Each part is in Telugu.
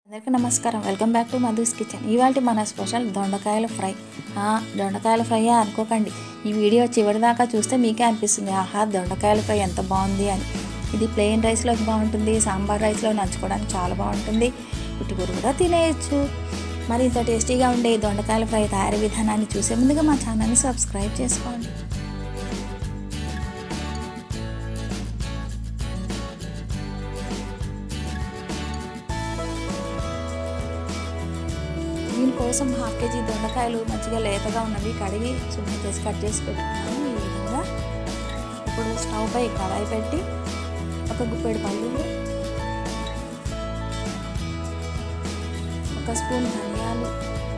అందరికీ నమస్కారం welcome back to Madhu's kitchen ఇవాళ మన స్పెషల్ దొండకాయల ఫ్రై ఆ, దొండకాయల ఫ్రై అనుకోకండి ఈ వీడియో చివరి దాకా చూస్తే మీకే అనిపిస్తుంది ఆహా దొండకాయల ఫ్రై ఎంత బాగుంది అని ఇది ప్లెయిన్ రైస్లోకి బాగుంటుంది సాంబార్ రైస్లో నంచుకోవడానికి చాలా బాగుంటుంది పుట్టుకూర కూడా తినేయచ్చు మరి ఇంత టేస్టీగా ఉండే ఈ దొండకాయల ఫ్రై తయారీ విధానాన్ని చూసే ముందుగా మా ఛానల్ని సబ్స్క్రైబ్ చేసుకోండి దీనికోసం హాఫ్ కేజీ దొండకాయలు మంచిగా లేతగా ఉన్నవి కడిగి శుభ్రం చేసి కట్ చేసి పెట్టుకున్నాను ఈ విధంగా ఇప్పుడు స్టవ్ పై కడాయి పెట్టి ఒక గుప్పెడు పల్లీలు ఒక స్పూన్ ధనియాలు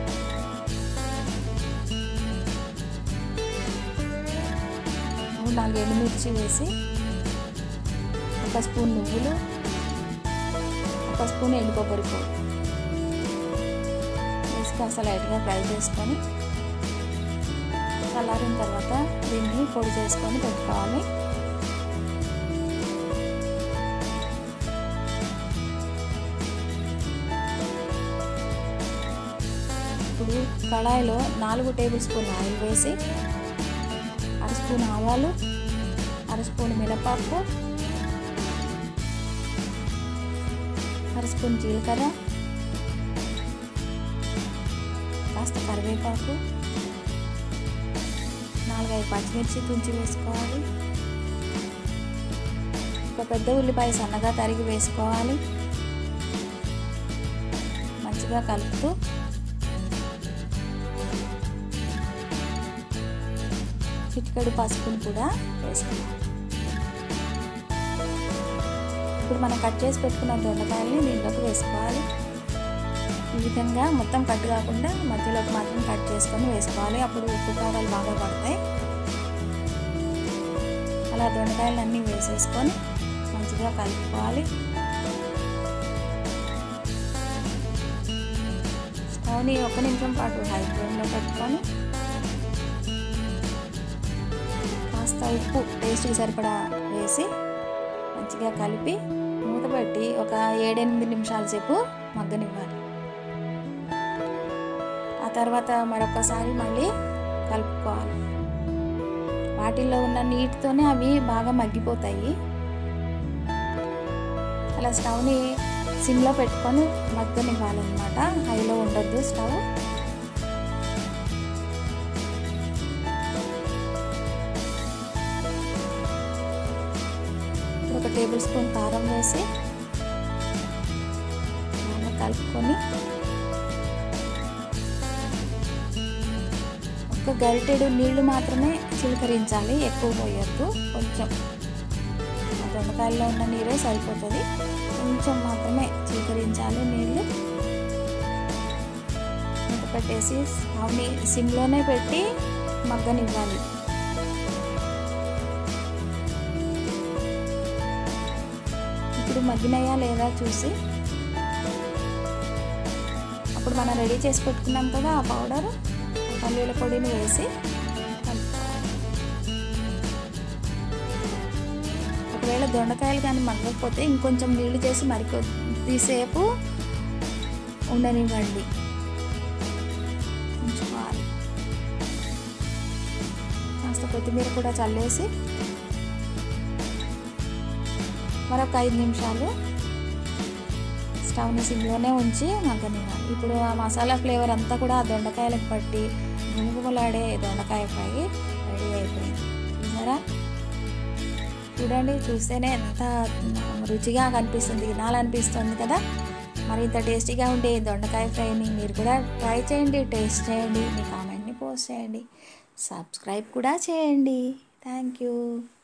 మూడు నాలుగు ఎండుమిర్చి వేసి ఒక స్పూన్ నువ్వులు ఒక స్పూన్ ఎండు కొబ్బరి పొడి వేసి కాస్త లైట్గా ఫ్రై చేసుకొని చల్లారిన తర్వాత దీన్ని పొడి చేసుకొని పెట్టుకోవాలి ఇప్పుడు కళాయిలో నాలుగు టేబుల్ స్పూన్ ఆయిల్ వేసి అర స్పూన్ ఆవాలు అర స్పూన్ మినపప్పు అర స్పూన్ జీలకర్ర కాస్త కరివేపాకు నాలుగైదు పచ్చిమిర్చి తుంచి వేసుకోవాలి ఒక పెద్ద ఉల్లిపాయ సన్నగా తరిగి వేసుకోవాలి మంచిగా కలుపుతూ చిటికెడు పసుపుని కూడా వేసుకోవాలి ఇప్పుడు మనం కట్ చేసి పెట్టుకున్న దొండకాయల్ని దీంట్లోకి వేసుకోవాలి ఈ విధంగా మొత్తం కట్ కాకుండా మధ్యలోకి మాత్రం కట్ చేసుకొని వేసుకోవాలి అప్పుడు ఉప్పు కారాలు బాగా పడతాయి అలా దొండకాయలన్నీ వేసేసుకొని మంచిగా కలుపుకోవాలి స్టవ్ని ఒక నిమిషం పాటు హై ఫ్లేమ్లో పెట్టుకొని కాస్త ఉప్పు టేస్ట్కి సరిపడా వేసి మంచిగా కలిపి మూత పెట్టి ఒక ఏడెనిమిది నిమిషాల సేపు మగ్గనివ్వాలి ఆ తర్వాత మరొకసారి మళ్ళీ కలుపుకోవాలి వాటిల్లో ఉన్న నీటితోనే అవి బాగా మగ్గిపోతాయి అలా స్టవ్ని సిమ్లో పెట్టుకొని మగ్గనివ్వాలన్నమాట హైలో ఉండొద్దు స్టవ్ ఒక టేబుల్ స్పూన్ కారం వేసి కలుపుకొని ఒక గరిటెడు నీళ్లు మాత్రమే చిలకరించాలి ఎక్కువ పోయొద్దు కొంచెం దొండకాయల్లో ఉన్న నీరే సరిపోతుంది కొంచెం మాత్రమే చిలకరించాలి నీళ్ళు మూత పెట్టేసి స్టవ్ని సిమ్లోనే పెట్టి మగ్గనివ్వాలి ఇప్పుడు మగ్గినయా లేదా చూసి అప్పుడు మనం రెడీ చేసి పెట్టుకున్నాం కదా ఆ పౌడర్ పల్లీల పొడిని వేసి ఒకవేళ దొండకాయలు కానీ మగ్గకపోతే ఇంకొంచెం నీళ్లు చేసి మరి కొద్దిసేపు ఉండనివ్వండి ఉంచుకోవాలి కాస్త కొత్తిమీర కూడా చల్లేసి మరొక ఐదు నిమిషాలు స్టవ్ని సిమ్లోనే ఉంచి మగ్గనివ్వాలి ఇప్పుడు ఆ మసాలా ఫ్లేవర్ అంతా కూడా ఆ దొండకాయలకు పట్టి గుమగుమలాడే దొండకాయ ఫ్రై రెడీ అయిపోయింది చూసారా చూడండి చూస్తేనే ఎంత రుచిగా కనిపిస్తుంది తినాలనిపిస్తుంది కదా మరి ఇంత టేస్టీగా ఉండే దొండకాయ ఫ్రైని మీరు కూడా ట్రై చేయండి టేస్ట్ చేయండి మీ కామెంట్ని పోస్ట్ చేయండి సబ్స్క్రైబ్ కూడా చేయండి థ్యాంక్ యూ